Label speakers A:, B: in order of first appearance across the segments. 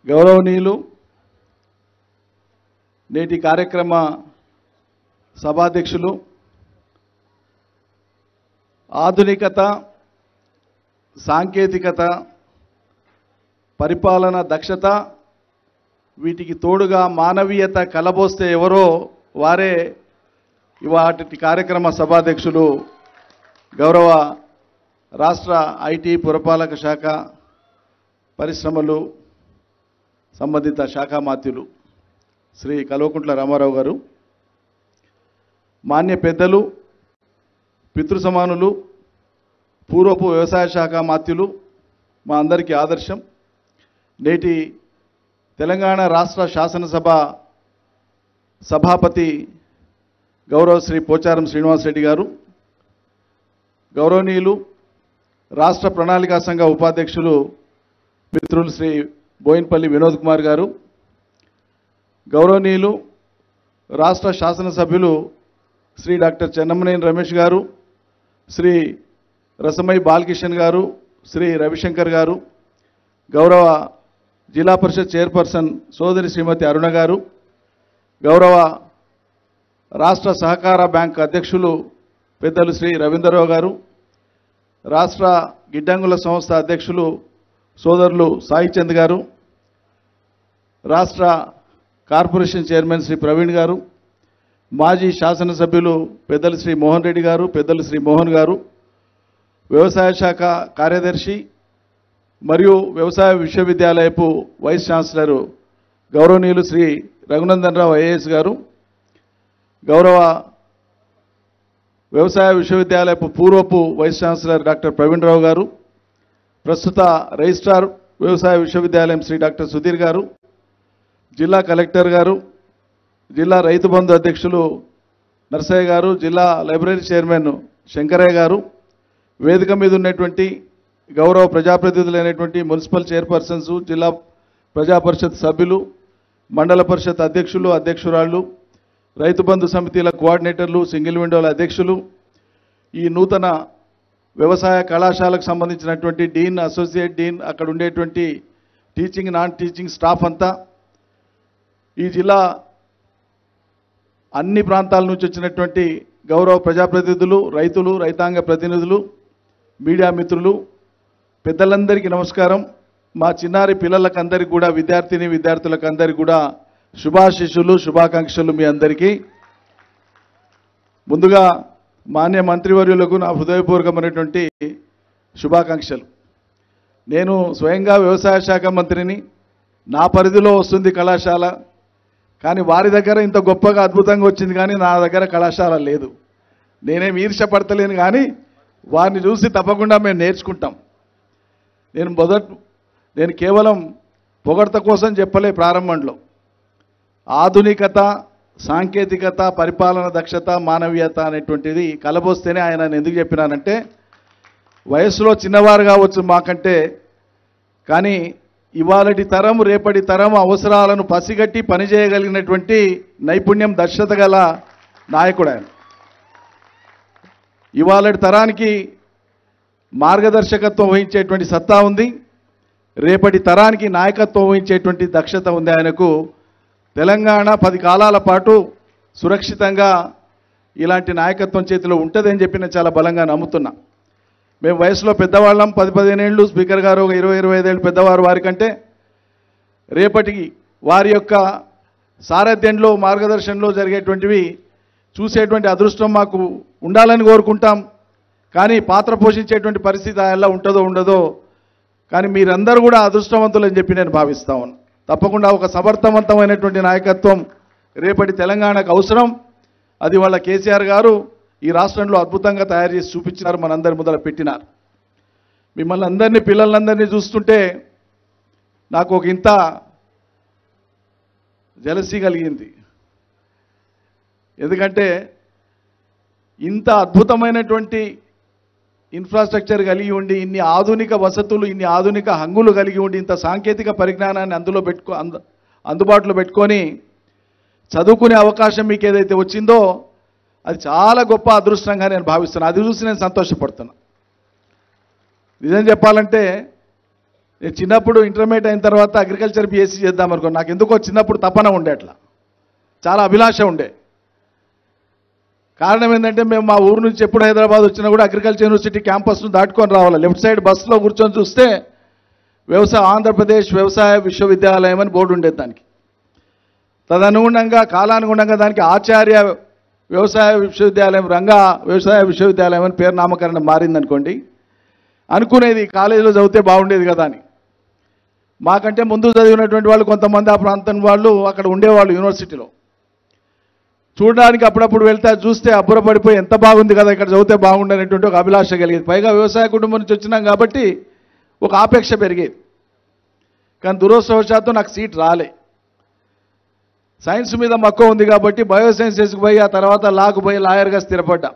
A: గౌరవనీయులు నేటి కార్యక్రమ సభాధ్యక్షులు ఆధునికత సాంకేతికత పరిపాలన దక్షత వీటికి తోడుగా మానవీయత కలబోస్తే ఎవరో వారే ఇవాటి కార్యక్రమ సభాధ్యక్షులు గౌరవ రాష్ట్ర ఐటీ పురపాలక శాఖ పరిశ్రమలు సంబంధిత శాఖామాత్యులు శ్రీ కల్వకుంట్ల రామారావు గారు మాన్య పెద్దలు పితృ సమానులు పూర్వపు వ్యవసాయ శాఖ మాత్యులు మా అందరికీ ఆదర్శం నేటి తెలంగాణ రాష్ట్ర శాసనసభ సభాపతి గౌరవ శ్రీ పోచారం శ్రీనివాసరెడ్డి గారు గౌరవనీయులు రాష్ట్ర ప్రణాళికా సంఘ ఉపాధ్యక్షులు మిత్రులు శ్రీ బోయిన్పల్లి వినోద్ కుమార్ గారు గౌరవనీయులు రాష్ట్ర శాసనసభ్యులు శ్రీ డాక్టర్ చెన్నమనేని రమేష్ గారు శ్రీ రసమై బాలకిషన్ గారు శ్రీ రవిశంకర్ గారు గౌరవ జిల్లా పరిషత్ చైర్పర్సన్ సోదరి శ్రీమతి అరుణ గారు గౌరవ రాష్ట్ర సహకార బ్యాంక్ అధ్యక్షులు పెద్దలు శ్రీ రవీంద్రరావు గారు రాష్ట్ర గిడ్డంగుల సంస్థ అధ్యక్షులు సోదరులు సాయి చంద్ గారు రాష్ట్ర కార్పొరేషన్ చైర్మన్ శ్రీ ప్రవీణ్ గారు మాజీ శాసనసభ్యులు పెద్దలు శ్రీ మోహన్ రెడ్డి గారు పెద్దలు శ్రీ మోహన్ గారు వ్యవసాయ శాఖ కార్యదర్శి మరియు వ్యవసాయ విశ్వవిద్యాలయపు వైస్ ఛాన్సలర్ గౌరవనీయులు శ్రీ రఘునందన్ రావు ఐఏఎస్ గారు గౌరవ వ్యవసాయ విశ్వవిద్యాలయపు పూర్వపు vice chancellor doctor Praveen Rao garu ప్రస్తుత రిజిస్ట్రార్ వ్యవసాయ విశ్వవిద్యాలయం శ్రీ డాక్టర్ సుధీర్ గారు జిల్లా కలెక్టర్ గారు జిల్లా రైతు బంధు అధ్యక్షులు నర్సయ్య గారు జిల్లా లైబ్రరీ చైర్మన్ శంకరయ్య గారు వేదిక మీద ఉన్నటువంటి గౌరవ ప్రజాప్రతినిధులైనటువంటి మున్సిపల్ చైర్పర్సన్స్ జిల్లా ప్రజా పరిషత్ సభ్యులు మండల పరిషత్ అధ్యక్షులు అధ్యక్షురాళ్ళు రైతు బంధు సమితిల కోఆర్డినేటర్లు సింగిల్ విండోల అధ్యక్షులు ఈ నూతన వ్యవసాయ కళాశాలకు సంబంధించినటువంటి డీన్ అసోసియేట్ డీన్ అక్కడ ఉండేటువంటి టీచింగ్ నాన్ టీచింగ్ స్టాఫ్ అంతా ఈ జిల్లా అన్ని ప్రాంతాల నుంచి వచ్చినటువంటి గౌరవ ప్రజాప్రతినిధులు రైతులు రైతాంగ ప్రతినిధులు మీడియా మిత్రులు పెద్దలందరికీ నమస్కారం మా చిన్నారి పిల్లలకు అందరికీ కూడా విద్యార్థిని విద్యార్థులకు అందరికీ కూడా శుభాశిష్యులు శుభాకాంక్షలు మీ అందరికీ ముందుగా మాన్య మంత్రివర్యులకు నా హృదయపూర్వకమైనటువంటి శుభాకాంక్షలు నేను స్వయంగా వ్యవసాయ శాఖ మంత్రిని నా పరిధిలో వస్తుంది కళాశాల కానీ వారి దగ్గర ఇంత గొప్పగా అద్భుతంగా వచ్చింది కానీ నా దగ్గర కళాశాల లేదు నేనేం ఈర్షపడతలేను కానీ వారిని చూసి తప్పకుండా మేము నేర్చుకుంటాం నేను మొదట నేను కేవలం పొగడత కోసం చెప్పలే ప్రారంభంలో ఆధునికత సాంకేతికత పరిపాలన దక్షత మానవీయత అనేటువంటిది కలబోస్తేనే ఆయన నేను ఎందుకు చెప్పినానంటే వయసులో చిన్నవారు కావచ్చు మాకంటే కానీ ఇవాళటి తరం రేపటి తరం అవసరాలను పసిగట్టి పనిచేయగలిగినటువంటి నైపుణ్యం దక్షత గల నాయకుడు ఆయన ఇవాళటి తరానికి మార్గదర్శకత్వం వహించేటువంటి సత్తా ఉంది రేపటి తరానికి నాయకత్వం వహించేటువంటి దక్షత ఉంది ఆయనకు తెలంగాణ పది కాలాల పాటు సురక్షితంగా ఇలాంటి నాయకత్వం చేతిలో ఉంటుందని చెప్పి నేను చాలా బలంగా నమ్ముతున్నా మేము వయసులో పెద్దవాళ్ళం పది పదిహేను ఏళ్ళు స్పీకర్ గారు ఒక ఇరవై ఇరవై ఐదేళ్ళు పెద్దవారు వారికంటే రేపటికి వారి యొక్క సారథ్యంలో మార్గదర్శనంలో జరిగేటువంటివి చూసేటువంటి అదృష్టం మాకు ఉండాలని కోరుకుంటాం కానీ పాత్ర పోషించేటువంటి పరిస్థితి ఎలా ఉంటుందో ఉండదో కానీ మీరందరూ కూడా అదృష్టవంతులని చెప్పి నేను భావిస్తా ఉన్నాను తప్పకుండా ఒక సమర్థవంతమైనటువంటి నాయకత్వం రేపటి తెలంగాణకు అవసరం అది వాళ్ళ కేసీఆర్ గారు ఈ రాష్ట్రంలో అద్భుతంగా తయారు చేసి చూపించినారు మనందరి మొదలు పెట్టినారు మిమ్మల్ని అందరినీ పిల్లలందరినీ చూస్తుంటే నాకు ఒక ఇంత జలసీ కలిగింది ఎందుకంటే ఇంత అద్భుతమైనటువంటి ఇన్ఫ్రాస్ట్రక్చర్ కలిగి ఉండి ఇన్ని ఆధునిక వసతులు ఇన్ని ఆధునిక హంగులు కలిగి ఉండి ఇంత సాంకేతిక పరిజ్ఞానాన్ని అందులో పెట్టుకో అంద అందుబాటులో పెట్టుకొని చదువుకునే అవకాశం మీకు ఏదైతే వచ్చిందో అది చాలా గొప్ప అదృష్టంగా నేను భావిస్తున్నాను అది చూసి నేను సంతోషపడుతున్నా నిజం చెప్పాలంటే నేను చిన్నప్పుడు ఇంటర్మీడియట్ అయిన తర్వాత అగ్రికల్చర్ బీఎస్సీ చేద్దాం అనుకో నాకు ఎందుకో చిన్నప్పుడు తపన ఉండే అట్లా చాలా అభిలాష ఉండే కారణం ఏంటంటే మేము మా ఊరు నుంచి ఎప్పుడు హైదరాబాద్ వచ్చినా కూడా అగ్రికల్చర్ యూనివర్సిటీ క్యాంపస్ను దాటుకొని రావాలి లెఫ్ట్ సైడ్ బస్సులో కూర్చొని చూస్తే వ్యవసాయ ఆంధ్రప్రదేశ్ వ్యవసాయ విశ్వవిద్యాలయం అని బోర్డు ఉండేది దానికి తదనుగుణంగా కాలానుగుణంగా దానికి ఆచార్య వ్యవసాయ విశ్వవిద్యాలయం రంగా వ్యవసాయ విశ్వవిద్యాలయం అని పేరు నామకరణం మారిందనుకోండి అనుకునేది కాలేజీలో చదివితే బాగుండేది కదా అని మాకంటే ముందు చదివినటువంటి వాళ్ళు కొంతమంది ఆ ప్రాంతం వాళ్ళు అక్కడ ఉండేవాళ్ళు యూనివర్సిటీలో చూడడానికి అప్పుడప్పుడు వెళ్తే అది చూస్తే అబ్బురపడిపోయి ఎంత బాగుంది కదా ఇక్కడ చదివితే బాగుండనేటువంటి ఒక అభిలాష కలిగేది పైగా వ్యవసాయ కుటుంబం నుంచి వచ్చినాం కాబట్టి ఒక ఆపేక్ష పెరిగేది కానీ దురదృష్టవశాత్తు నాకు సీట్ రాలే సైన్స్ మీద మక్కువ ఉంది కాబట్టి బయోసైన్సెస్కి పోయి ఆ తర్వాత లాకు పోయి లాయర్గా స్థిరపడ్డా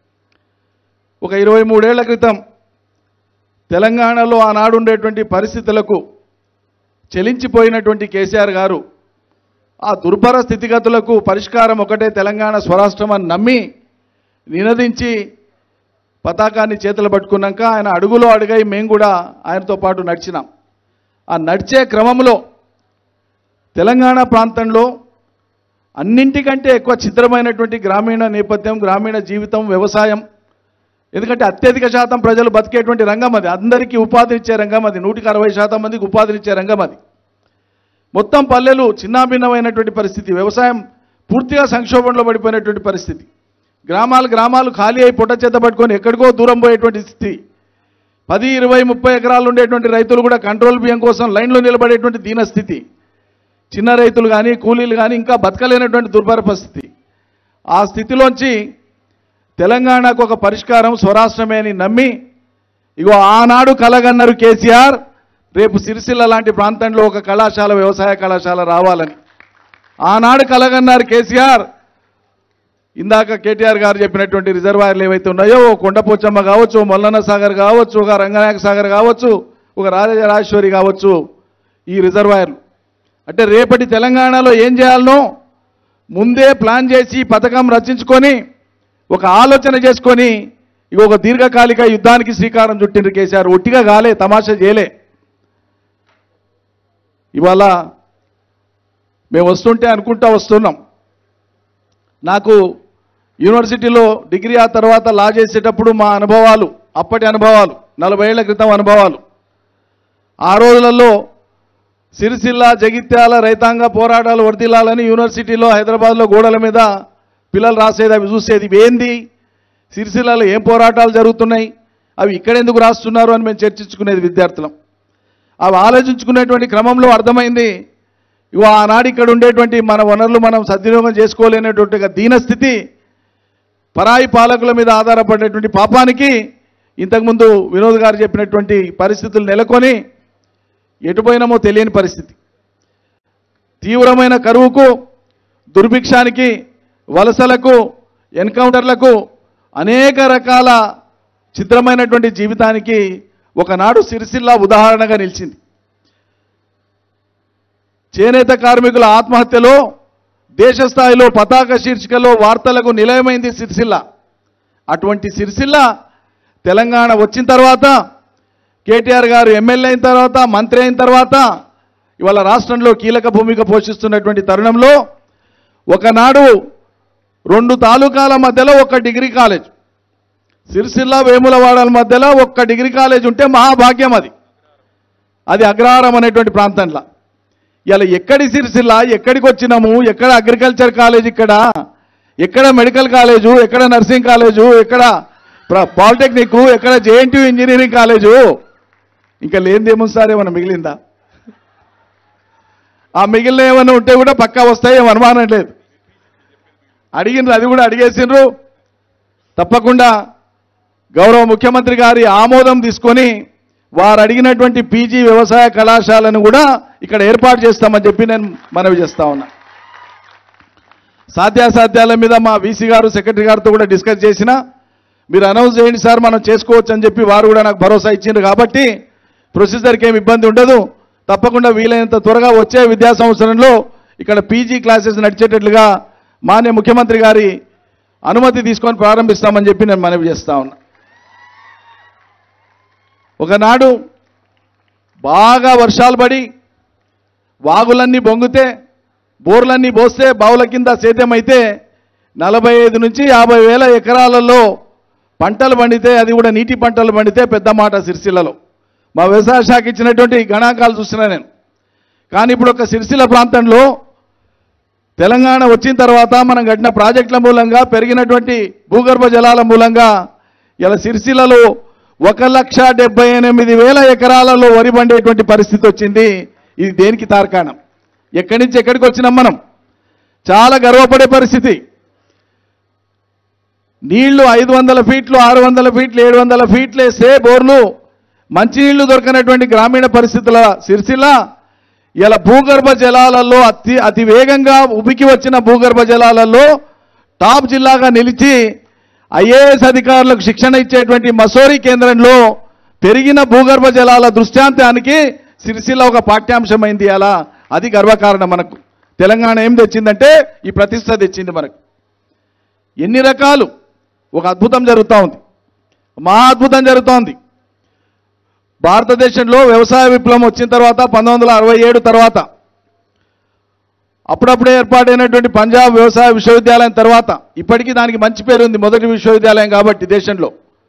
A: ఒక ఇరవై మూడేళ్ల క్రితం తెలంగాణలో ఆనాడు ఉండేటువంటి పరిస్థితులకు చెలించిపోయినటువంటి కేసీఆర్ గారు ఆ దుర్భర స్థితిగతులకు పరిష్కారం ఒకటే తెలంగాణ స్వరాష్ట్రం అని నమ్మి నినదించి పతాకాన్ని చేతులు పట్టుకున్నాక ఆయన అడుగులో అడుగై మేము కూడా ఆయనతో పాటు నడిచినాం ఆ నడిచే క్రమంలో తెలంగాణ ప్రాంతంలో అన్నింటికంటే ఎక్కువ చిత్రమైనటువంటి గ్రామీణ నేపథ్యం గ్రామీణ జీవితం వ్యవసాయం ఎందుకంటే అత్యధిక శాతం ప్రజలు బతికేటువంటి రంగం అది అందరికీ ఉపాధినిచ్చే రంగం అది నూటికి అరవై శాతం మందికి ఉపాధినిచ్చే రంగం అది మొత్తం పల్లెలు చిన్నాభిన్నమైనటువంటి పరిస్థితి వ్యవసాయం పూర్తిగా సంక్షోభంలో పడిపోయినటువంటి పరిస్థితి గ్రామాలు గ్రామాలు ఖాళీ అయి పుట్ట చేత పట్టుకొని ఎక్కడికో దూరం పోయేటువంటి స్థితి పది ఇరవై ముప్పై ఎకరాలు ఉండేటువంటి రైతులు కూడా కంట్రోల్ బియ్యం కోసం లైన్లో నిలబడేటువంటి దీనస్థితి చిన్న రైతులు కానీ కూలీలు కానీ ఇంకా బతకలేనటువంటి దుర్భర పరిస్థితి ఆ స్థితిలోంచి తెలంగాణకు ఒక పరిష్కారం స్వరాష్ట్రమే అని నమ్మి ఇగో ఆనాడు కలగన్నారు కేసీఆర్ రేపు సిరిసిల్ల లాంటి ప్రాంతంలో ఒక కళాశాల వ్యవసాయ కళాశాల రావాలని ఆనాడు కలగన్నారు కేసీఆర్ ఇందాక కేటీఆర్ గారు చెప్పినటువంటి రిజర్వాయర్లు ఏవైతే ఉన్నాయో ఓ కొండపోచమ్మ కావచ్చు ఓ మొల్లన్న సాగర్ కావచ్చు ఒక రంగనాయక సాగర్ కావచ్చు ఒక రాజరాజేశ్వరి కావచ్చు ఈ రిజర్వాయర్లు అంటే రేపటి తెలంగాణలో ఏం చేయాలనో ముందే ప్లాన్ చేసి పథకం రచించుకొని ఒక ఆలోచన చేసుకొని ఇక ఒక దీర్ఘకాలిక యుద్ధానికి శ్రీకారం చుట్టిండ్రు కేసీఆర్ ఒట్టిగా కాలే తమాషా చేయలే ఇవాళ మేము వస్తుంటే అనుకుంటా వస్తున్నాం నాకు యూనివర్సిటీలో డిగ్రీ ఆ తర్వాత లా చేసేటప్పుడు మా అనుభవాలు అప్పటి అనుభవాలు నలభై ఏళ్ల క్రితం అనుభవాలు ఆ రోజులలో సిరిసిల్ల జగిత్యాల రైతాంగ పోరాటాలు వర్దిల్లాలని యూనివర్సిటీలో హైదరాబాద్లో గోడల మీద పిల్లలు రాసేది అవి చూసేది ఇవి ఏంది సిరిసిల్లలో ఏం పోరాటాలు జరుగుతున్నాయి అవి ఇక్కడెందుకు రాస్తున్నారు అని మేము చర్చించుకునేది విద్యార్థులం అవి ఆలోచించుకునేటువంటి క్రమంలో అర్థమైంది ఇవి ఆనాడు ఇక్కడ ఉండేటువంటి మన వనరులు మనం సద్వినియోగం చేసుకోలేనటువంటి ఒక దీనస్థితి పరాయి పాలకుల మీద ఆధారపడేటువంటి పాపానికి ఇంతకుముందు వినోద్ గారు చెప్పినటువంటి పరిస్థితులు నెలకొని ఎటుపోయినామో తెలియని పరిస్థితి తీవ్రమైన కరువుకు దుర్భిక్షానికి వలసలకు ఎన్కౌంటర్లకు అనేక రకాల చిత్రమైనటువంటి జీవితానికి ఒకనాడు సిరిసిల్ల ఉదాహరణగా నిలిచింది చేనేత కార్మికుల ఆత్మహత్యలో దేశ స్థాయిలో పతాక శీర్షికలో వార్తలకు నిలయమైంది సిరిసిల్ల అటువంటి సిరిసిల్ల తెలంగాణ వచ్చిన తర్వాత కేటీఆర్ గారు ఎమ్మెల్యే అయిన తర్వాత మంత్రి అయిన తర్వాత ఇవాళ రాష్ట్రంలో కీలక భూమిక పోషిస్తున్నటువంటి తరుణంలో ఒకనాడు రెండు తాలూకాల మధ్యలో ఒక డిగ్రీ కాలేజ్ సిరిసిల్ల వేములవాడల మధ్యలో ఒక్క డిగ్రీ కాలేజ్ ఉంటే మహాభాగ్యం అది అది అగ్రహారం అనేటువంటి ప్రాంతంలో ఇలా ఎక్కడి సిరిసిల్ల ఎక్కడికి వచ్చినాము ఎక్కడ అగ్రికల్చర్ కాలేజ్ ఇక్కడ ఎక్కడ మెడికల్ కాలేజు ఎక్కడ నర్సింగ్ కాలేజు ఎక్కడ ప్ర- పాలిటెక్నిక్ ఎక్కడ జేఎన్టీ ఇంజనీరింగ్ కాలేజు ఇంకా లేనిదేమో సార్ ఏమన్నా మిగిలిందా ఆ మిగిలిన ఏమైనా ఉంటే కూడా పక్కా వస్తాయి ఏం అనుమానం లేదు అడిగినారు అది కూడా అడిగేసిండ్రు తప్పకుండా గౌరవ ముఖ్యమంత్రి గారి ఆమోదం తీసుకొని వారు అడిగినటువంటి పీజీ వ్యవసాయ కళాశాలను కూడా ఇక్కడ ఏర్పాటు చేస్తామని చెప్పి నేను మనవి చేస్తా ఉన్నా సాధ్యాసాధ్యాల మీద మా వీసీ గారు సెక్రటరీ గారితో కూడా డిస్కస్ చేసిన మీరు అనౌన్స్ చేయండి సార్ మనం చేసుకోవచ్చు అని చెప్పి వారు కూడా నాకు భరోసా ఇచ్చిండ్రు కాబట్టి ప్రొసీజర్కి ఏమి ఇబ్బంది ఉండదు తప్పకుండా వీలైనంత త్వరగా వచ్చే విద్యా సంవత్సరంలో ఇక్కడ పీజీ క్లాసెస్ నడిచేటట్లుగా మాన్య ముఖ్యమంత్రి గారి అనుమతి తీసుకొని ప్రారంభిస్తామని చెప్పి నేను మనవి చేస్తా ఉన్నా ఒకనాడు బాగా వర్షాలు పడి వాగులన్నీ బొంగితే బోర్లన్నీ పోస్తే బావుల కింద సేద్యమైతే నలభై ఐదు నుంచి యాభై వేల ఎకరాలలో పంటలు పండితే అది కూడా నీటి పంటలు పండితే పెద్ద మాట సిరిసిల్లలో మా వ్యవసాయ శాఖ ఇచ్చినటువంటి గణాంకాలు చూస్తున్నా నేను కానీ ఇప్పుడు ఒక సిరిసిల్ల ప్రాంతంలో తెలంగాణ వచ్చిన తర్వాత మనం కట్టిన ప్రాజెక్టుల మూలంగా పెరిగినటువంటి భూగర్భ జలాల మూలంగా ఇలా సిరిసిల్లలో ఒక లక్ష డెబ్బై ఎనిమిది వేల ఎకరాలలో వరి పండేటువంటి పరిస్థితి వచ్చింది ఇది దేనికి తార్కాణం ఎక్కడి నుంచి ఎక్కడికి వచ్చినాం మనం చాలా గర్వపడే పరిస్థితి నీళ్లు ఐదు వందల ఫీట్లు ఆరు వందల ఫీట్లు ఏడు వందల ఫీట్లు వేస్తే బోర్లు మంచినీళ్లు దొరకనటువంటి గ్రామీణ పరిస్థితుల సిరిసిల్ల ఇలా భూగర్భ జలాలలో అతి అతి వేగంగా ఉబికి వచ్చిన భూగర్భ జలాలలో టాప్ జిల్లాగా నిలిచి ఐఏఎస్ అధికారులకు శిక్షణ ఇచ్చేటువంటి మసోరి కేంద్రంలో పెరిగిన భూగర్భ జలాల దృష్టాంతానికి సిరిసిల్ల ఒక పాఠ్యాంశమైంది అలా అది గర్వకారణం మనకు తెలంగాణ ఏం తెచ్చిందంటే ఈ ప్రతిష్ట తెచ్చింది మనకు ఎన్ని రకాలు ఒక అద్భుతం జరుగుతూ ఉంది మహా అద్భుతం జరుగుతోంది భారతదేశంలో వ్యవసాయ విప్లవం వచ్చిన తర్వాత పంతొమ్మిది వందల అరవై ఏడు తర్వాత అప్పుడప్పుడే ఏర్పాటైనటువంటి పంజాబ్ వ్యవసాయ విశ్వవిద్యాలయం తర్వాత ఇప్పటికీ దానికి మంచి పేరు ఉంది మొదటి విశ్వవిద్యాలయం కాబట్టి దేశంలో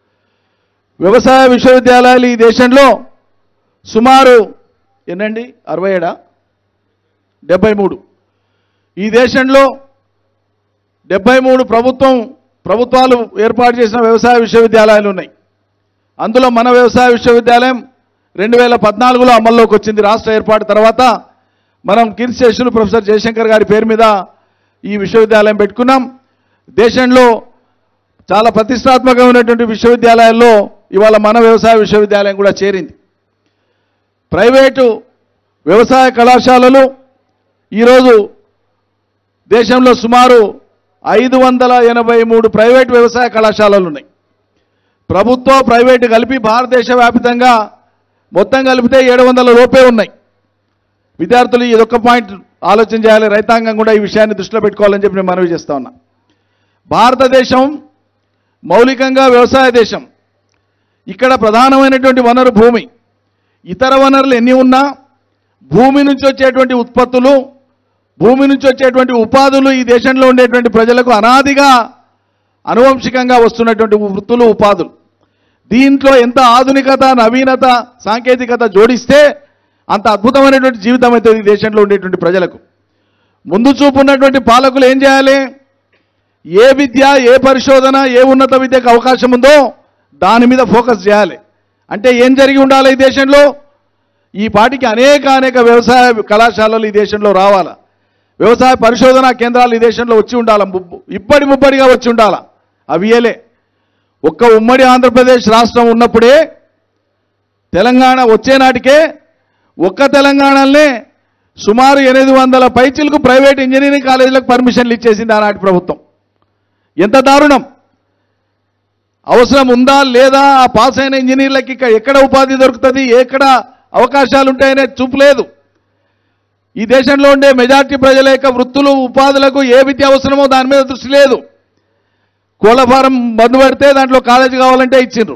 A: వ్యవసాయ విశ్వవిద్యాలయాలు ఈ దేశంలో సుమారు ఎన్నండి అరవై ఏడా డెబ్బై మూడు ఈ దేశంలో డెబ్బై మూడు ప్రభుత్వం ప్రభుత్వాలు ఏర్పాటు చేసిన వ్యవసాయ విశ్వవిద్యాలయాలు ఉన్నాయి అందులో మన వ్యవసాయ విశ్వవిద్యాలయం రెండు వేల పద్నాలుగులో అమల్లోకి వచ్చింది రాష్ట్ర ఏర్పాటు తర్వాత మనం కీర్తిశేషులు ప్రొఫెసర్ జయశంకర్ గారి పేరు మీద ఈ విశ్వవిద్యాలయం పెట్టుకున్నాం దేశంలో చాలా ప్రతిష్టాత్మకమైనటువంటి విశ్వవిద్యాలయాల్లో ఇవాళ మన వ్యవసాయ విశ్వవిద్యాలయం కూడా చేరింది ప్రైవేటు వ్యవసాయ కళాశాలలు ఈరోజు దేశంలో సుమారు ఐదు వందల ఎనభై మూడు ప్రైవేట్ వ్యవసాయ కళాశాలలు ఉన్నాయి ప్రభుత్వ ప్రైవేటు కలిపి భారతదేశ వ్యాప్తంగా మొత్తం కలిపితే ఏడు వందల లోపే ఉన్నాయి విద్యార్థులు ఇదొక్క పాయింట్ ఆలోచన చేయాలి రైతాంగం కూడా ఈ విషయాన్ని దృష్టిలో పెట్టుకోవాలని చెప్పి నేను మనవి చేస్తా ఉన్నా భారతదేశం మౌలికంగా వ్యవసాయ దేశం ఇక్కడ ప్రధానమైనటువంటి వనరు భూమి ఇతర వనరులు ఎన్ని ఉన్నా భూమి నుంచి వచ్చేటువంటి ఉత్పత్తులు భూమి నుంచి వచ్చేటువంటి ఉపాధులు ఈ దేశంలో ఉండేటువంటి ప్రజలకు అనాదిగా అనువంశికంగా వస్తున్నటువంటి వృత్తులు ఉపాధులు దీంట్లో ఎంత ఆధునికత నవీనత సాంకేతికత జోడిస్తే అంత అద్భుతమైనటువంటి జీవితం అవుతుంది ఈ దేశంలో ఉండేటువంటి ప్రజలకు ముందు చూపు ఉన్నటువంటి పాలకులు ఏం చేయాలి ఏ విద్య ఏ పరిశోధన ఏ ఉన్నత విద్యకు అవకాశం ఉందో దాని మీద ఫోకస్ చేయాలి అంటే ఏం జరిగి ఉండాలి ఈ దేశంలో ఈ పాటికి అనేక అనేక వ్యవసాయ కళాశాలలు ఈ దేశంలో రావాలా వ్యవసాయ పరిశోధనా కేంద్రాలు ఈ దేశంలో వచ్చి ఉండాలి ముబ్బ- ఇప్పటి ముబ్బడిగా వచ్చి ఉండాలా అవి ఏలే ఒక్క ఉమ్మడి ఆంధ్రప్రదేశ్ రాష్ట్రం ఉన్నప్పుడే తెలంగాణ వచ్చే నాటికే ఒక్క తెలంగాణలోనే సుమారు ఎనిమిది వందల పైచిలకు ప్రైవేట్ ఇంజనీరింగ్ కాలేజీలకు పర్మిషన్లు ఇచ్చేసింది ఆనాటి ప్రభుత్వం ఎంత దారుణం అవసరం ఉందా లేదా ఆ పాస్ అయిన ఇంజనీర్లకి ఇక్కడ ఎక్కడ ఉపాధి దొరుకుతుంది ఎక్కడ అవకాశాలు ఉంటాయనే చూపు లేదు ఈ దేశంలో ఉండే మెజార్టీ ప్రజల యొక్క వృత్తులు ఉపాధులకు ఏ విద్య అవసరమో దాని మీద దృష్టి లేదు కోళ్ల ఫారం బంద్ పెడితే దాంట్లో కాలేజీ కావాలంటే ఇచ్చిండ్రు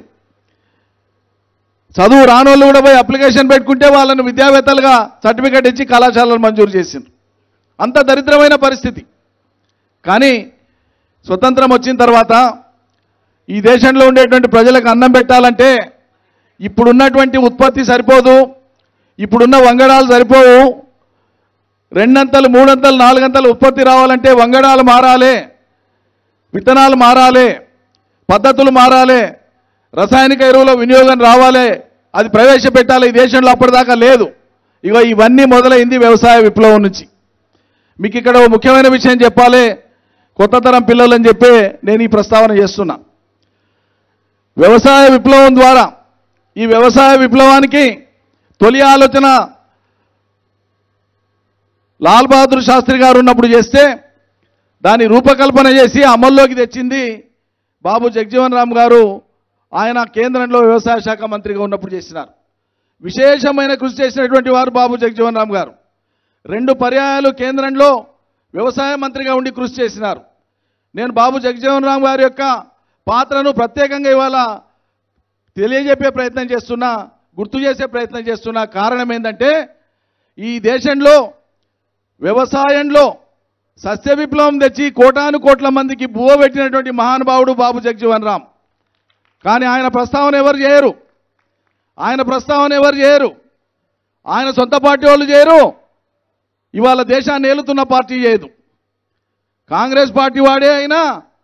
A: చదువు రానోళ్ళు కూడా పోయి అప్లికేషన్ పెట్టుకుంటే వాళ్ళని విద్యావేత్తలుగా సర్టిఫికేట్ ఇచ్చి కళాశాలలు మంజూరు చేసిండ్రు అంత దరిద్రమైన పరిస్థితి కానీ స్వతంత్రం వచ్చిన తర్వాత ఈ దేశంలో ఉండేటువంటి ప్రజలకు అన్నం పెట్టాలంటే ఇప్పుడున్నటువంటి ఉత్పత్తి సరిపోదు ఇప్పుడున్న వంగడాలు సరిపోవు రెండంతలు మూడంతలు నాలుగంతలు ఉత్పత్తి రావాలంటే వంగడాలు మారాలి విత్తనాలు మారాలి పద్ధతులు మారాలి రసాయనిక ఎరువుల వినియోగం రావాలి అది ప్రవేశపెట్టాలి ఈ దేశంలో అప్పటిదాకా లేదు ఇగో ఇవన్నీ మొదలైంది వ్యవసాయ విప్లవం నుంచి మీకు ఇక్కడ ఓ ముఖ్యమైన విషయం చెప్పాలి కొత్త తరం పిల్లలని చెప్పి నేను ఈ ప్రస్తావన చేస్తున్నా వ్యవసాయ విప్లవం ద్వారా ఈ వ్యవసాయ విప్లవానికి తొలి ఆలోచన లాల్ బహదూర్ శాస్త్రి గారు ఉన్నప్పుడు చేస్తే దాన్ని రూపకల్పన చేసి అమల్లోకి తెచ్చింది బాబు జగజీవన్ రామ్ గారు ఆయన కేంద్రంలో వ్యవసాయ శాఖ మంత్రిగా ఉన్నప్పుడు చేసినారు విశేషమైన కృషి చేసినటువంటి వారు బాబు జగజీవన్ రామ్ గారు రెండు పర్యాయాలు కేంద్రంలో వ్యవసాయ మంత్రిగా ఉండి కృషి చేసినారు నేను బాబు జగజీవన్ రామ్ గారి యొక్క పాత్రను ప్రత్యేకంగా ఇవాళ తెలియజెప్పే ప్రయత్నం చేస్తున్నా గుర్తు చేసే ప్రయత్నం చేస్తున్న కారణం ఏంటంటే ఈ దేశంలో వ్యవసాయంలో సస్య విప్లవం తెచ్చి కోటాను కోట్ల మందికి బువ్వ పెట్టినటువంటి మహానుభావుడు బాబు జగజీవన్ రామ్ కానీ ఆయన ప్రస్తావన ఎవరు చేయరు ఆయన ప్రస్తావన ఎవరు చేయరు ఆయన సొంత పార్టీ వాళ్ళు చేయరు ఇవాళ దేశాన్ని ఏలుతున్న పార్టీ చేయదు కాంగ్రెస్ పార్టీ వాడే అయినా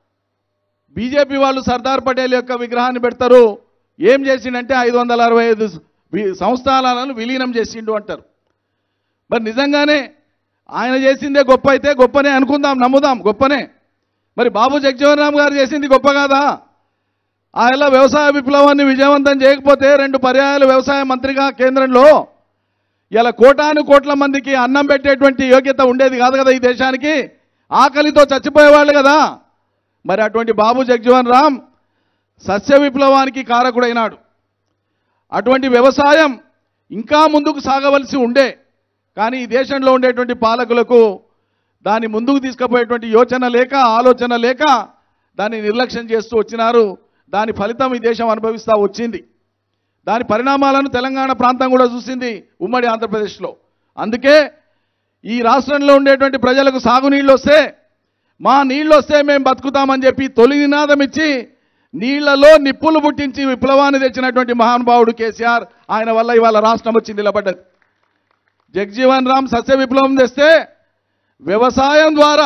A: బీజేపీ వాళ్ళు సర్దార్ పటేల్ యొక్క విగ్రహాన్ని పెడతారు ఏం చేసిండంటే ఐదు వందల అరవై ఐదు వి- సంస్థానాలను విలీనం చేసిండు అంటారు మరి నిజంగానే ఆయన చేసిందే గొప్ప అయితే గొప్పనే అనుకుందాం నమ్ముదాం గొప్పనే మరి బాబు జగజీవన్ రామ్ గారు చేసింది గొప్ప కాదా ఆయన వ్యవసాయ విప్లవాన్ని విజయవంతం చేయకపోతే రెండు పర్యాయాలు వ్యవసాయ మంత్రిగా కేంద్రంలో ఇలా కోటాను కోట్ల మందికి అన్నం పెట్టేటువంటి యోగ్యత ఉండేది కాదు కదా ఈ దేశానికి ఆకలితో చచ్చిపోయేవాళ్ళు కదా మరి అటువంటి బాబు జగజీవన్ రామ్ సస్య విప్లవానికి కారకుడైనాడు అటువంటి వ్యవసాయం ఇంకా ముందుకు సాగవలసి ఉండే కానీ ఈ దేశంలో ఉండేటువంటి పాలకులకు దాన్ని ముందుకు తీసుకుపోయేటువంటి యోచన లేక ఆలోచన లేక దాన్ని నిర్లక్ష్యం చేస్తూ వచ్చినారు దాని ఫలితం ఈ దేశం అనుభవిస్తూ వచ్చింది దాని పరిణామాలను తెలంగాణ ప్రాంతం కూడా చూసింది ఉమ్మడి ఆంధ్రప్రదేశ్లో అందుకే ఈ రాష్ట్రంలో ఉండేటువంటి ప్రజలకు సాగునీళ్ళు వస్తే మా నీళ్ళు వస్తే మేము బతుకుతామని చెప్పి తొలి నినాదం ఇచ్చి నీళ్లలో నిప్పులు పుట్టించి విప్లవాన్ని తెచ్చినటువంటి మహానుభావుడు కేసీఆర్ ఆయన వల్ల ఇవాళ రాష్ట్రం వచ్చి నిలబడ్డది జగజీవన్ రామ్ సస్య విప్లవం తెస్తే వ్యవసాయం ద్వారా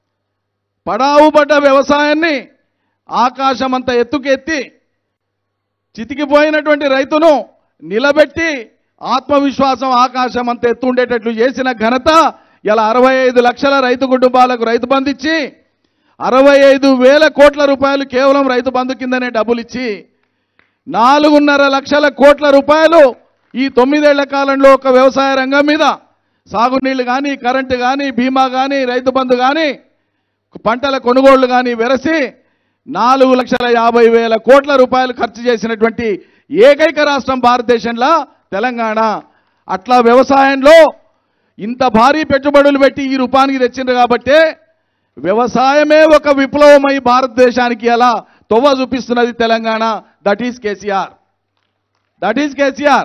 A: పడావు పడ్డ వ్యవసాయాన్ని ఆకాశం అంత ఎత్తుకెత్తి చితికిపోయినటువంటి రైతును నిలబెట్టి ఆత్మవిశ్వాసం ఆకాశం అంత ఎత్తు ఉండేటట్లు చేసిన ఘనత ఇలా అరవై ఐదు లక్షల రైతు కుటుంబాలకు రైతు బంధు ఇచ్చి అరవై ఐదు వేల కోట్ల రూపాయలు కేవలం రైతు బంధు కిందనే డబ్బులు ఇచ్చి నాలుగున్నర లక్షల కోట్ల రూపాయలు ఈ తొమ్మిదేళ్ల కాలంలో ఒక వ్యవసాయ రంగం మీద సాగునీళ్లు కానీ కరెంటు కానీ బీమా కానీ రైతు బంధు కానీ పంటల కొనుగోళ్లు కానీ వెరసి నాలుగు లక్షల యాభై వేల కోట్ల రూపాయలు ఖర్చు చేసినటువంటి ఏకైక రాష్ట్రం భారతదేశంలో తెలంగాణ అట్లా వ్యవసాయంలో ఇంత భారీ పెట్టుబడులు పెట్టి ఈ రూపానికి తెచ్చిండ్రు కాబట్టే వ్యవసాయమే ఒక విప్లవమై భారతదేశానికి ఎలా తొవ్వ చూపిస్తున్నది Telangana that is KCR that is KCR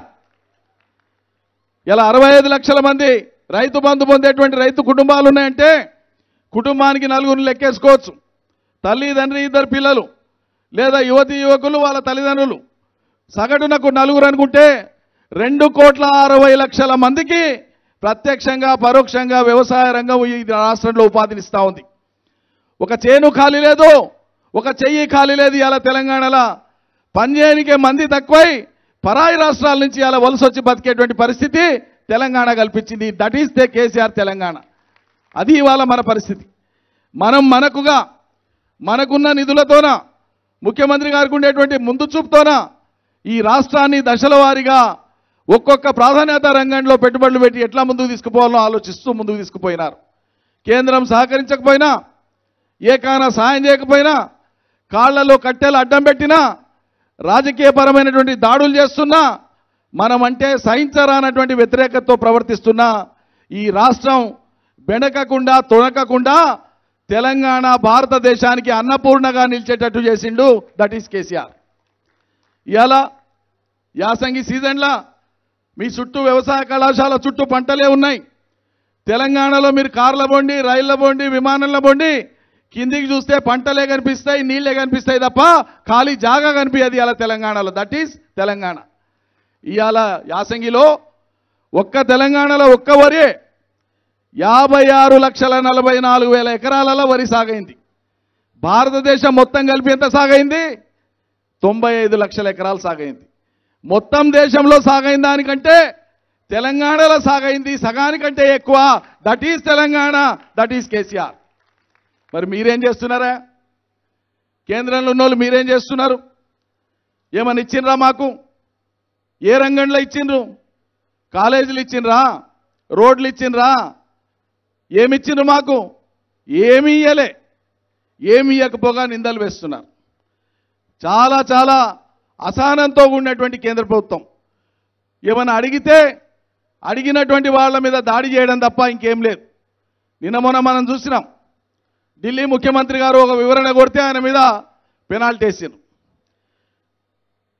A: ఇలా అరవై ఐదు లక్షల మంది రైతు బంధు పొందేటువంటి రైతు కుటుంబాలు ఉన్నాయంటే కుటుంబానికి నలుగురిని లెక్కేసుకోవచ్చు తల్లి తండ్రి ఇద్దరు పిల్లలు లేదా యువతి యువకులు వాళ్ళ తల్లిదండ్రులు సగటునకు నలుగురు అనుకుంటే రెండు కోట్ల అరవై లక్షల మందికి ప్రత్యక్షంగా పరోక్షంగా వ్యవసాయ రంగం ఈ రాష్ట్రంలో ఉపాధినిస్తూ ఉంది ఒక చేను ఖాళీ లేదు ఒక చెయ్యి ఖాళీ లేదు ఇలా తెలంగాణలో పనిచేయనికే మంది తక్కువై పరాయి రాష్ట్రాల నుంచి అలా వలస వచ్చి బతికేటువంటి పరిస్థితి తెలంగాణ కల్పించింది that is the KCR Telangana అది ఇవాళ మన పరిస్థితి మనం మనకుగా మనకున్న నిధులతోన ముఖ్యమంత్రి గారికి ఉండేటువంటి ముందు చూపుతోన ఈ రాష్ట్రాన్ని దశల వారీగా ఒక్కొక్క ప్రాధాన్యత రంగంలో పెట్టుబడులు పెట్టి ఎట్లా ముందుకు తీసుకుపోవాలో ఆలోచిస్తూ ముందుకు తీసుకుపోయినారు కేంద్రం సహకరించకపోయినా ఏకాన సాయం చేయకపోయినా కాళ్లలో కట్టెలు అడ్డం పెట్టినా రాజకీయపరమైనటువంటి దాడులు చేస్తున్నా మనం అంటే సహించరానటువంటి వ్యతిరేకతతో ప్రవర్తిస్తున్నా ఈ రాష్ట్రం బెనకకుండా తొణకకుండా తెలంగాణ భారతదేశానికి అన్నపూర్ణగా నిలిచేటట్టు చేసిండు దట్ ఈస్ కేసీఆర్ ఇవాళ యాసంగి సీజన్లా మీ చుట్టూ వ్యవసాయ కళాశాల చుట్టూ పంటలే ఉన్నాయి తెలంగాణలో మీరు కార్ల బోండి రైళ్ల బోండి విమానంలో బోండి కిందికి చూస్తే పంటలే కనిపిస్తాయి నీళ్ళే కనిపిస్తాయి తప్ప ఖాళీ జాగా కనిపించదు ఇవాళ తెలంగాణలో దట్ ఈస్ తెలంగాణ ఇవాళ యాసంగిలో ఒక్క తెలంగాణలో ఒక్క వరి యాభై ఆరు లక్షల నలభై నాలుగు వేల ఎకరాలలో వరి సాగైంది భారతదేశం మొత్తం కలిపి ఎంత సాగైంది తొంభై ఐదు లక్షల ఎకరాలు సాగైంది మొత్తం దేశంలో సాగైన దానికంటే తెలంగాణలో సాగైంది సగానికంటే ఎక్కువ that is Telangana that is KCR మరి మీరేం చేస్తున్నారా కేంద్రంలో ఉన్నోళ్ళు మీరేం చేస్తున్నారు ఏమని ఇచ్చిండ్రా మాకు ఏ రంగంలో ఇచ్చిండ్రు కాలేజీలు ఇచ్చిండ్రా రోడ్లు ఇచ్చిండ్రా ఏమిచ్చిండ్రు మాకు ఏమి ఇయ్యలే ఏమి ఇయ్యకపోగా నిందలు వేస్తున్నారు చాలా చాలా అసహనంతో ఉన్నటువంటి కేంద్ర ప్రభుత్వం ఏమైనా అడిగితే అడిగినటువంటి వాళ్ళ మీద దాడి చేయడం తప్ప ఇంకేం లేదు నిన్న మొన్న మనం చూసినాం ఢిల్లీ ముఖ్యమంత్రి గారు ఒక వివరణ కొడితే ఆయన మీద పెనాల్టీ వేసారు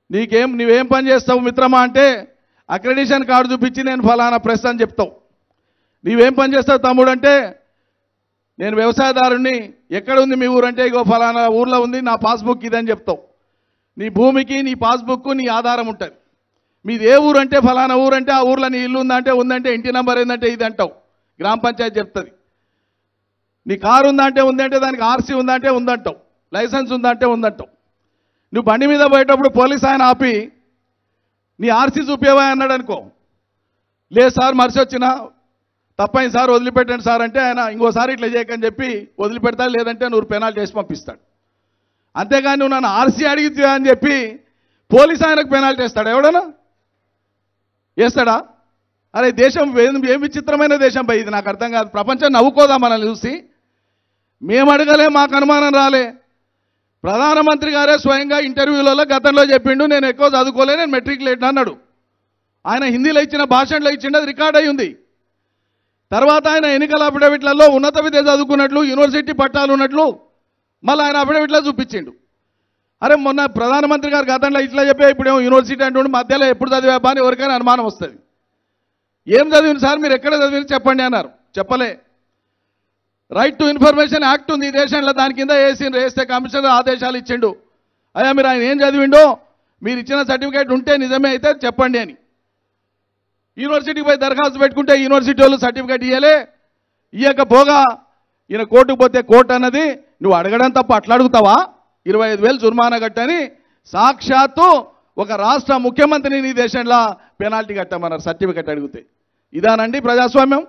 A: నీకేం నువ్వేం పని చేస్తావు మిత్రమా అంటే అక్రెడిషన్ కార్డు చూపించి నేను ఫలానా ప్రెస్ అని చెప్తావు నీవేం పని చేస్తావు తమ్ముడు అంటే నేను వ్యవసాయదారుణ్ణి ఎక్కడ ఉంది మీ ఊరంటే ఇగో ఫలానా ఊర్లో ఉంది నా పాస్బుక్ ఇదని చెప్తావు నీ భూమికి నీ పాస్బుక్ నీ ఆధారం ఉంటుంది మీది ఏ ఊరు అంటే ఫలానా ఊరు అంటే ఆ ఊర్లో నీ ఇల్లు ఉందంటే ఉందంటే ఇంటి నెంబర్ ఏందంటే ఇది అంటావు గ్రామ పంచాయతీ చెప్తుంది నీ కారు ఉందంటే ఉందంటే దానికి ఆర్సీ ఉందంటే ఉందంటావు లైసెన్స్ ఉందంటే ఉందంటావు నువ్వు బండి మీద పోయేటప్పుడు పోలీస్ ఆయన ఆపి నీ ఆర్సీ చూపేవా అన్నాడు అనుకో లేదు సార్ మరిచి వచ్చిన తప్పైంది సార్ వదిలిపెట్టండి సార్ అంటే ఆయన ఇంకోసారి ఇట్లా చేయకని చెప్పి వదిలిపెడతాడు లేదంటే నూరు పెనాల్టీ చేసి పంపిస్తాడు అంతేగాని నువ్వు నన్ను ఆర్సీ అడిగితే అని చెప్పి పోలీస్ ఆయనకు పెనాల్టీ వేస్తాడు ఎవడన్నా వేస్తాడా అరే దేశం ఏం ఏం విచిత్రమైన దేశం పై ఇది నాకు అర్థం కాదు ప్రపంచం నవ్వుకోదా మనల్ని చూసి మేము అడగలే మాకు అనుమానం రాలే ప్రధానమంత్రి గారే స్వయంగా ఇంటర్వ్యూలలో గతంలో చెప్పిండు నేను ఎక్కువ చదువుకోలే నేను మెట్రిక్ లేట్ అన్నాడు ఆయన హిందీలో ఇచ్చిన భాషణలో ఇచ్చిండు అది రికార్డ్ అయి ఉంది తర్వాత ఆయన ఎన్నికల అఫిడవిట్లలో ఉన్నత విద్య చదువుకున్నట్లు యూనివర్సిటీ పట్టాలు ఉన్నట్లు మళ్ళీ ఆయన అఫిడవిట్లో చూపించిండు అరే మొన్న ప్రధానమంత్రి గారు గతంలో ఇట్లా చెప్పే ఇప్పుడేమో యూనివర్సిటీ అంటుండే మధ్యలో ఎప్పుడు చదివా అని ఎవరికైనా అనుమానం వస్తుంది ఏం చదివిన సార్ మీరు ఎక్కడ చదివిన చెప్పండి అన్నారు చెప్పలే రైట్ టు ఇన్ఫర్మేషన్ యాక్ట్ ఉంది ఈ దేశంలో దాని కింద వేసి వేస్తే కమిషనర్ ఆదేశాలు ఇచ్చిండు అయ్యా మీరు ఆయన ఏం చదివిండో మీరు ఇచ్చిన సర్టిఫికేట్ ఉంటే నిజమే అయితే చెప్పండి అని యూనివర్సిటీకి పోయి దరఖాస్తు పెట్టుకుంటే యూనివర్సిటీ వాళ్ళు సర్టిఫికేట్ ఇవ్వలే ఇవ్వకపోగా ఈయన కోర్టుకు పోతే కోర్టు అన్నది నువ్వు అడగడం తప్ప అట్లా అడుగుతావా ఇరవై ఐదు వేలు జుర్మానా కట్టని సాక్షాత్తు ఒక రాష్ట్ర ముఖ్యమంత్రిని నీ దేశంలో పెనాల్టీ కట్టమన్నారు సర్టిఫికేట్ అడిగితే ఇదానండి ప్రజాస్వామ్యం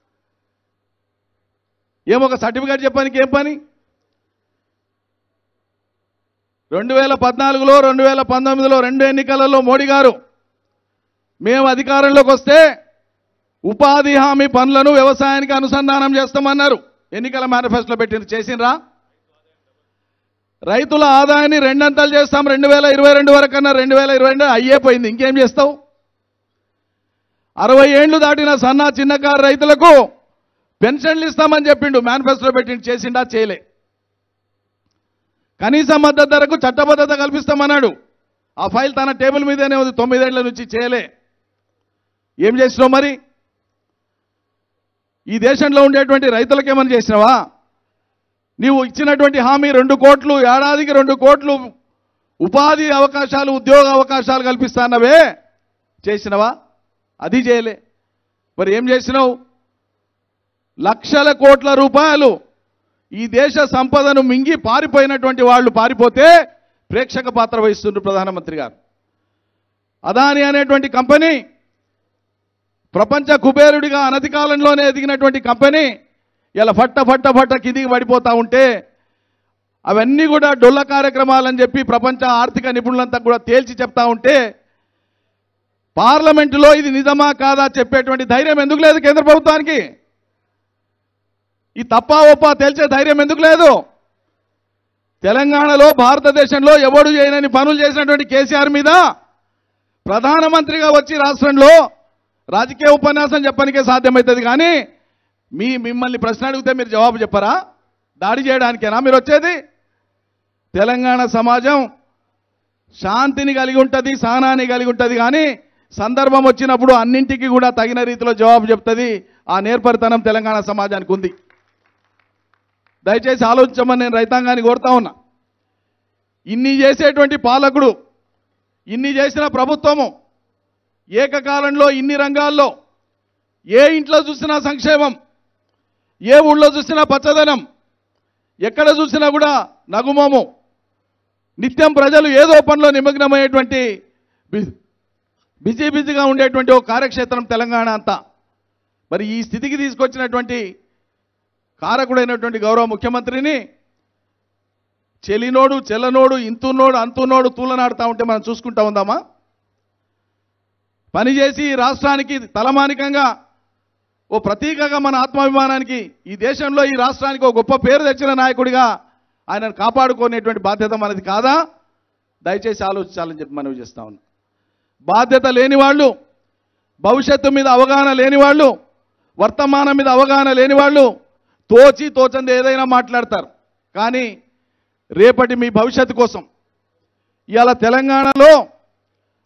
A: ఏమో ఒక సర్టిఫికేట్ చెప్పడానికి ఏం పని రెండు వేల పద్నాలుగులో రెండు వేల పంతొమ్మిదిలో రెండు ఎన్నికలలో మోడీ గారు మేము అధికారంలోకి వస్తే ఉపాధి హామీ పనులను వ్యవసాయానికి అనుసంధానం చేస్తామన్నారు ఎన్నికల మేనిఫెస్టోలో పెట్టింది చేసిండ్రా రైతుల ఆదాయాన్ని రెండంతలు చేస్తాం రెండు వేల ఇరవై రెండు వరకు అన్నారు రెండు వేల ఇరవై రెండు అయ్యే పోయింది ఇంకేం చేస్తావు అరవై ఏండ్లు దాటిన సన్న చిన్నకారు రైతులకు పెన్షన్లు ఇస్తామని చెప్పిండు మేనిఫెస్టోలో పెట్టిండు చేసిండా చేయలే కనీస మద్దతు ధరకు చట్టబద్ధత కల్పిస్తామన్నాడు ఆ ఫైల్ తన టేబుల్ మీదనే ఉంది తొమ్మిదేళ్ల నుంచి చేయలే ఏం చేసినావు మరి ఈ దేశంలో ఉండేటువంటి రైతులకు ఏమని చేసినావా నీవు ఇచ్చినటువంటి హామీ రెండు కోట్లు ఏడాదికి రెండు కోట్లు ఉపాధి అవకాశాలు ఉద్యోగ అవకాశాలు కల్పిస్తానవే చేసినవా అది చేయలే మరి ఏం చేసినావు లక్షల కోట్ల రూపాయలు ఈ దేశ సంపదను మింగి పారిపోయినటువంటి వాళ్ళు పారిపోతే ప్రేక్షక పాత్ర వహిస్తున్నారు ప్రధానమంత్రి గారు అదాని అనేటువంటి కంపెనీ ప్రపంచ కుబేరుడిగా అనతి కాలంలోనే ఎదిగినటువంటి కంపెనీ ఇలా ఫట్ట ఫట్ట ఫట్ట కిందికి పడిపోతా ఉంటే అవన్నీ కూడా డొల్ల కార్యక్రమాలని చెప్పి ప్రపంచ ఆర్థిక నిపుణులంతా కూడా తేల్చి చెప్తా ఉంటే పార్లమెంటులో ఇది నిజమా కాదా చెప్పేటువంటి ధైర్యం ఎందుకు లేదు కేంద్ర ప్రభుత్వానికి ఈ తప్పా ఒప్పా తేల్చే ధైర్యం ఎందుకు లేదు తెలంగాణలో భారతదేశంలో ఎవడు చేయనని పనులు చేసినటువంటి కేసీఆర్ మీద ప్రధానమంత్రిగా వచ్చి రాష్ట్రంలో రాజకీయ ఉపన్యాసం చెప్పడానికే సాధ్యమవుతుంది కానీ మీ మిమ్మల్ని ప్రశ్న అడిగితే మీరు జవాబు చెప్పరా దాడి చేయడానికేనా మీరు వచ్చేది తెలంగాణ సమాజం శాంతిని కలిగి ఉంటుంది సహనాన్ని కలిగి ఉంటుంది కానీ సందర్భం వచ్చినప్పుడు అన్నింటికి కూడా తగిన రీతిలో జవాబు చెప్తుంది ఆ నేర్పరితనం తెలంగాణ సమాజానికి ఉంది దయచేసి ఆలోచించమని నేను రైతాంగాన్ని కోరుతా ఉన్నా ఇన్ని చేసేటువంటి పాలకుడు ఇన్ని చేసిన ప్రభుత్వము ఏకకాలంలో ఇన్ని రంగాల్లో ఏ ఇంట్లో చూసినా సంక్షేమం ఏ ఊళ్ళో చూసినా పచ్చదనం ఎక్కడ చూసినా కూడా నగుమోము నిత్యం ప్రజలు ఏదో పనిలో నిమగ్నమయ్యేటువంటి బి- బిజీ బిజీగా ఉండేటువంటి ఒక కార్యక్షేత్రం తెలంగాణ అంతా మరి ఈ స్థితికి తీసుకొచ్చినటువంటి కారకుడైనటువంటి గౌరవ ముఖ్యమంత్రిని చెలినోడు చెల్లనోడు ఇంతున్నోడు అంతున్నోడు తూలనాడుతా ఉంటే మనం చూసుకుంటా ఉందామా పనిచేసి ఈ రాష్ట్రానికి తలమానికంగా ఓ ప్రతీకగా మన ఆత్మాభిమానానికి ఈ దేశంలో ఈ రాష్ట్రానికి ఒక గొప్ప పేరు తెచ్చిన నాయకుడిగా ఆయనను కాపాడుకునేటువంటి బాధ్యత మనది కాదా దయచేసి ఆలోచించాలని చెప్పి మనవి చేస్తా ఉన్నాం బాధ్యత లేని వాళ్ళు భవిష్యత్తు మీద అవగాహన లేని వాళ్ళు వర్తమానం మీద అవగాహన లేని వాళ్ళు తోచి తోచంది ఏదైనా మాట్లాడతారు కానీ రేపటి మీ భవిష్యత్తు కోసం ఇవాళ తెలంగాణలో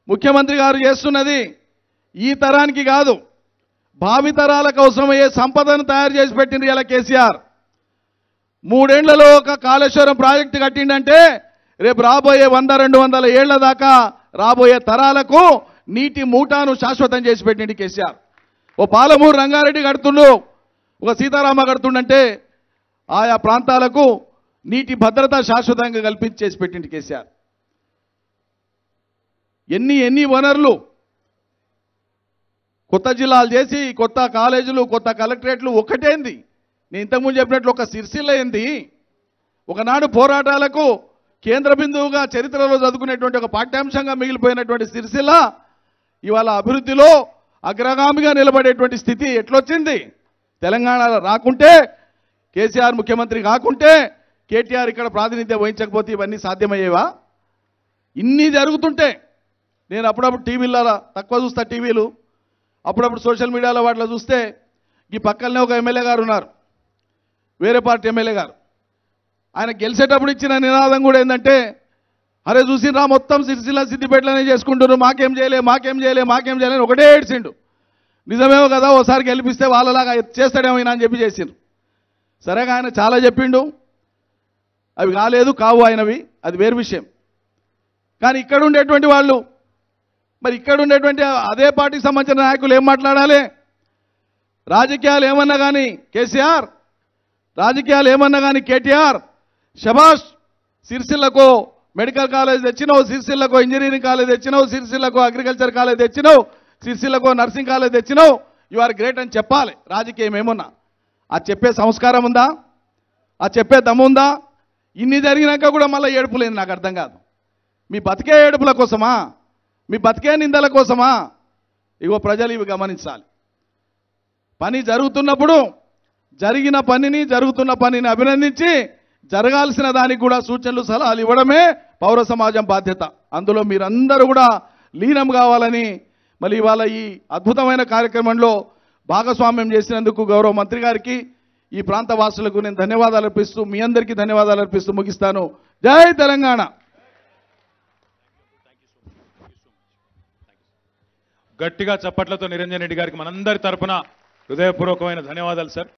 A: ముఖ్యమంత్రి గారు చేస్తున్నది ఈ తరానికి కాదు భావితరాల కోసమయ్యే సంపదను తయారు చేసి పెట్టింది ఇలా కేసీఆర్ మూడేళ్లలో ఒక కాళేశ్వరం ప్రాజెక్టు కట్టిండంటే రేపు రాబోయే వంద రెండు వందల ఏళ్ల దాకా రాబోయే తరాలకు నీటి మూటాను శాశ్వతం చేసి పెట్టింది కేసీఆర్ ఓ పాలమూరు రంగారెడ్డి కడుతుండు ఒక సీతారామ కడుతుండంటే ఆయా ప్రాంతాలకు నీటి భద్రత శాశ్వతంగా కల్పించేసి పెట్టింది కేసీఆర్ ఎన్ని ఎన్ని వనరులు కొత్త జిల్లాలు చేసి కొత్త కాలేజీలు కొత్త కలెక్టరేట్లు ఒకటేంది నేను ఇంతకుముందు చెప్పినట్లు ఒక సిరిసిల్ల ఏంది ఒకనాడు పోరాటాలకు కేంద్ర బిందువుగా చరిత్రలో చదువుకునేటువంటి ఒక పాఠ్యాంశంగా మిగిలిపోయినటువంటి సిరిసిల్ల ఇవాళ అభివృద్ధిలో అగ్రగామిగా నిలబడేటువంటి స్థితి ఎట్లొచ్చింది తెలంగాణలో రాకుంటే కేసీఆర్ ముఖ్యమంత్రి కాకుంటే కేటీఆర్ ఇక్కడ ప్రాతినిధ్యం వహించకపోతే ఇవన్నీ సాధ్యమయ్యేవా ఇన్ని జరుగుతుంటే నేను అప్పుడప్పుడు టీవీలలో తక్కువ చూస్తా టీవీలు అప్పుడప్పుడు సోషల్ మీడియాలో వాటిలో చూస్తే ఈ పక్కనే ఒక ఎమ్మెల్యే గారు ఉన్నారు వేరే పార్టీ ఎమ్మెల్యే గారు ఆయన గెలిచేటప్పుడు ఇచ్చిన నినాదం కూడా ఏంటంటే అరే చూసిరా మొత్తం సిరిసిల్ల సిద్దిపేటలోనే చేసుకుంటున్నారు మాకేం చేయలే మాకేం చేయలే మాకేం చేయలే అని ఒకటే ఏడ్చిండు నిజమేమో కదా ఓసారి గెలిపిస్తే వాళ్ళలాగా చేస్తాడేమో ఈయన అని చెప్పి చేసిండ్రు సరేగా ఆయన చాలా చెప్పిండు అవి కాలేదు కావు ఆయనవి అది వేరు విషయం కానీ ఇక్కడ ఉండేటువంటి వాళ్ళు మరి ఇక్కడ ఉండేటువంటి అదే పార్టీకి సంబంధించిన నాయకులు ఏం మాట్లాడాలి రాజకీయాలు ఏమన్నా కానీ కేసీఆర్ రాజకీయాలు ఏమన్నా కానీ కేటీఆర్ షబాష్ సిరిసిల్లకు మెడికల్ కాలేజ్ తెచ్చినావు సిరిసిల్లకు ఇంజనీరింగ్ కాలేజ్ తెచ్చినావు సిరిసిల్లకు అగ్రికల్చర్ కాలేజ్ తెచ్చినావు సిరిసిల్లకు నర్సింగ్ కాలేజ్ తెచ్చినావు యు ఆర్ గ్రేట్ అని చెప్పాలి రాజకీయం ఏమున్నా అది చెప్పే సంస్కారం ఉందా అది చెప్పే దమ్ము ఉందా ఇన్ని జరిగినాక కూడా మళ్ళీ ఏడుపులేదు నాకు అర్థం కాదు మీ బతికే ఏడుపుల కోసమా మీ బతికే నిందల కోసమా ఇగో ప్రజలు ఇవి గమనించాలి పని జరుగుతున్నప్పుడు జరిగిన పనిని జరుగుతున్న పనిని అభినందించి జరగాల్సిన దానికి కూడా సూచనలు సలహాలు ఇవ్వడమే పౌర సమాజం బాధ్యత అందులో మీరందరూ కూడా లీనం కావాలని మళ్ళీ ఇవాళ ఈ అద్భుతమైన కార్యక్రమంలో భాగస్వామ్యం చేసినందుకు గౌరవ మంత్రి గారికి ఈ ప్రాంత వాసులకు నేను ధన్యవాదాలు అర్పిస్తూ మీ అందరికీ ధన్యవాదాలు అర్పిస్తూ ముగిస్తాను జై తెలంగాణ
B: గట్టిగా చప్పట్లతో నిరంజన్ రెడ్డి గారికి మనందరి తరపున హృదయపూర్వకమైన ధన్యవాదాలు సార్